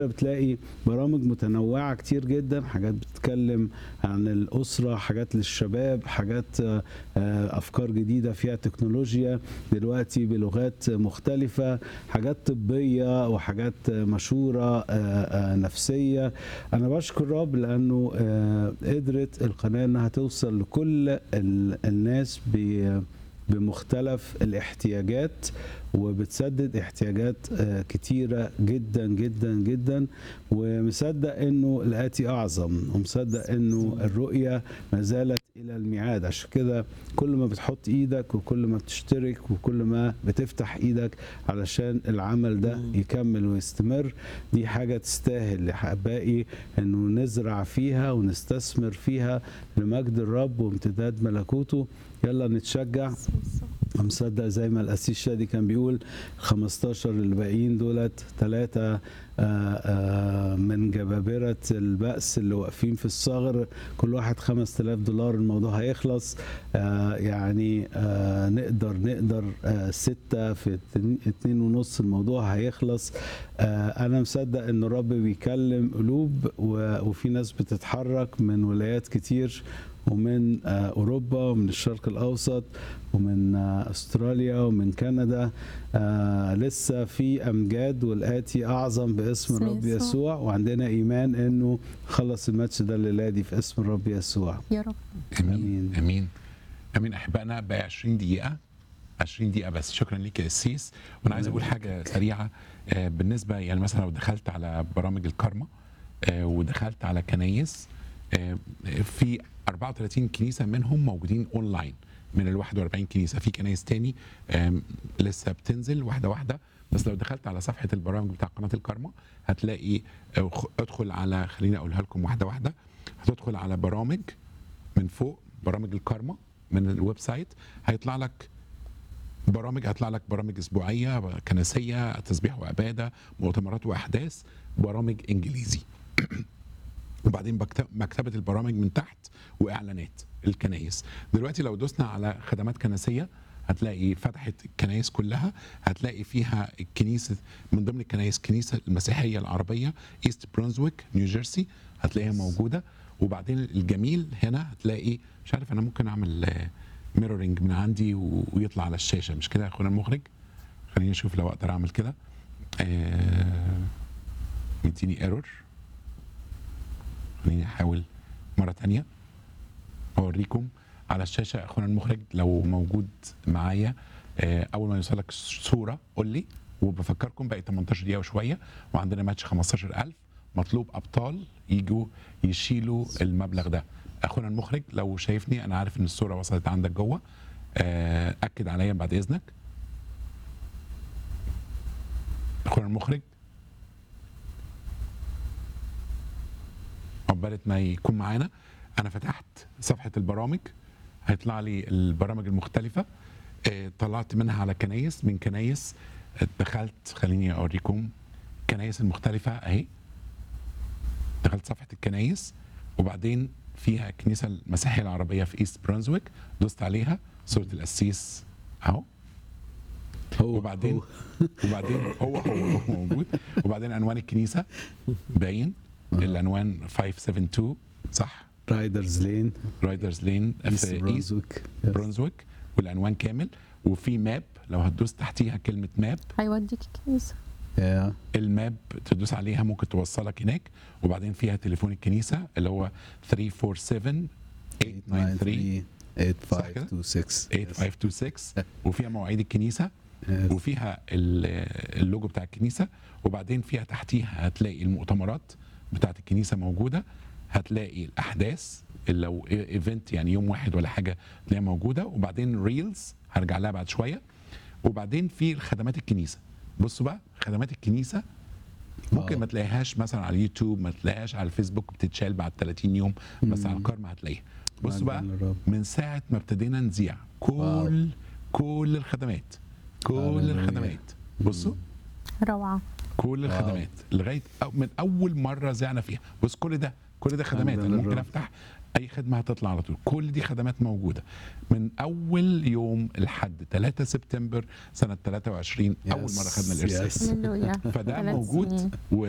بتلاقي برامج متنوعة كتير جدا حاجات بتتكلم عن الأسرة حاجات للشباب حاجات آه، آه، أفكار جديدة فيها تكنولوجيا دلوقتي بلغات مختلفة حاجات طبية وحاجات آه، مشهورة آه، آه، نفسية أنا بشكر رب لأنه آه، قدرت القناة أنها توصل لكل ال- الناس ب- بمختلف الاحتياجات وبتسدد احتياجات آه، كتيرة جدا جدا جدا ومصدق انه الاتي اعظم ومصدق انه الرؤية ما زالت الى الميعاد عشان كده كل ما بتحط ايدك وكل ما بتشترك وكل ما بتفتح ايدك علشان العمل ده يكمل ويستمر دي حاجة تستاهل لحبائي انه نزرع فيها ونستثمر فيها لمجد الرب وامتداد ملكوته يلا نتشجع مصدق زي ما القسيس شادي كان بيقول 15 اللي باقيين دولت ثلاثة من جبابرة البأس اللي واقفين في الثغر كل واحد 5000 دولار الموضوع هيخلص آه، يعني آه، نقدر نقدر آه، ستة في اتنين- اتنين ونص الموضوع هيخلص آه، أنا مصدق إن الرب بيكلم قلوب و- وفي ناس بتتحرك من ولايات كتير ومن آه، اوروبا ومن الشرق الاوسط ومن آه، استراليا ومن كندا آه لسه في امجاد والاتي اعظم باسم اسم الرب يسوع. يسوع وعندنا ايمان انه خلص الماتش ده الليله دي في اسم الرب يسوع يا رب آمين. امين امين امين احبائنا بقى 20 دقيقه 20 دقيقه بس شكرا ليك يا قسيس وانا عايز اقول حاجه سريعه آه، بالنسبه يعني مثلا لو دخلت على برامج الكارما آه، ودخلت على كنايس آه، في 34 كنيسه منهم موجودين اونلاين من ال 41 كنيسه في كنايس تاني آم، لسه بتنزل واحده واحده بس لو دخلت على صفحه البرامج بتاع قناه الكارما هتلاقي آه، خ- ادخل على خليني اقولها لكم واحده واحده هتدخل على برامج من فوق برامج الكارما من الويب سايت هيطلع لك برامج هيطلع لك برامج اسبوعيه كنسيه تسبيح وعباده مؤتمرات واحداث برامج انجليزي وبعدين بكت- مكتبه البرامج من تحت واعلانات الكنايس دلوقتي لو دوسنا على خدمات كنسيه هتلاقي فتحت الكنايس كلها هتلاقي فيها الكنيسه من ضمن الكنايس كنيسه المسيحيه العربيه ايست برونزويك نيوجيرسي هتلاقيها موجوده وبعدين الجميل هنا هتلاقي مش عارف انا ممكن اعمل ميرورنج من عندي و- ويطلع على الشاشه مش كده يا اخونا المخرج خليني اشوف لو اقدر اعمل كده آه، مديني ايرور خليني احاول مره تانية اوريكم على الشاشه اخونا المخرج لو موجود معايا آه، اول ما يوصلك صوره قول لي وبفكركم باقي 18 دقيقه وشويه وعندنا ماتش 15000 مطلوب ابطال يجوا يشيلوا المبلغ ده اخونا المخرج لو شايفني انا عارف ان الصوره وصلت عندك جوه آه، اكد عليا بعد اذنك اخونا المخرج عقبالة ما يكون معانا انا فتحت صفحه البرامج هيطلع لي البرامج المختلفه آه، طلعت منها على كنايس من كنايس آه، دخلت خليني اوريكم الكنايس المختلفه اهي دخلت صفحه الكنايس وبعدين فيها الكنيسه المسيحيه العربيه في ايست برونزويك دوست عليها صوره القسيس اهو هو وبعدين هو. وبعدين هو هو هو موجود وبعدين عنوان الكنيسه باين العنوان 572 صح رايدرز لين رايدرز لين ايست في ايست برونزويك برونزويك والعنوان كامل وفي ماب لو هتدوس تحتيها كلمه ماب هيوديك الكنيسه يا الماب تدوس عليها ممكن توصلك هناك وبعدين فيها تليفون الكنيسه اللي هو 347 893 8526 8526 وفيها مواعيد الكنيسه Yes. وفيها ال- اللوجو بتاع الكنيسه وبعدين فيها تحتيها هتلاقي المؤتمرات بتاعت الكنيسه موجوده هتلاقي الاحداث اللي لو ايفنت يعني يوم واحد ولا حاجه تلاقيها موجوده وبعدين ريلز هرجع لها بعد شويه وبعدين في خدمات الكنيسه بصوا بقى خدمات الكنيسه ممكن آه. ما تلاقيهاش مثلا على اليوتيوب ما تلاقيهاش على الفيسبوك بتتشال بعد 30 يوم بس على الكارما هتلاقيها بصوا بقى مجداً للرب. من ساعه ما ابتدينا نذيع كل كل الخدمات كل هللويا. الخدمات بصوا روعه كل واو. الخدمات لغايه أو من اول مره زعنا فيها بص كل ده كل ده خدمات مجداً انا ممكن للرب. افتح اي خدمه هتطلع على طول كل دي خدمات موجوده من اول يوم لحد 3 سبتمبر سنه 23 اول Yes, مره خدنا الارسال yes. هللويا فده ثلاث موجود سنين. و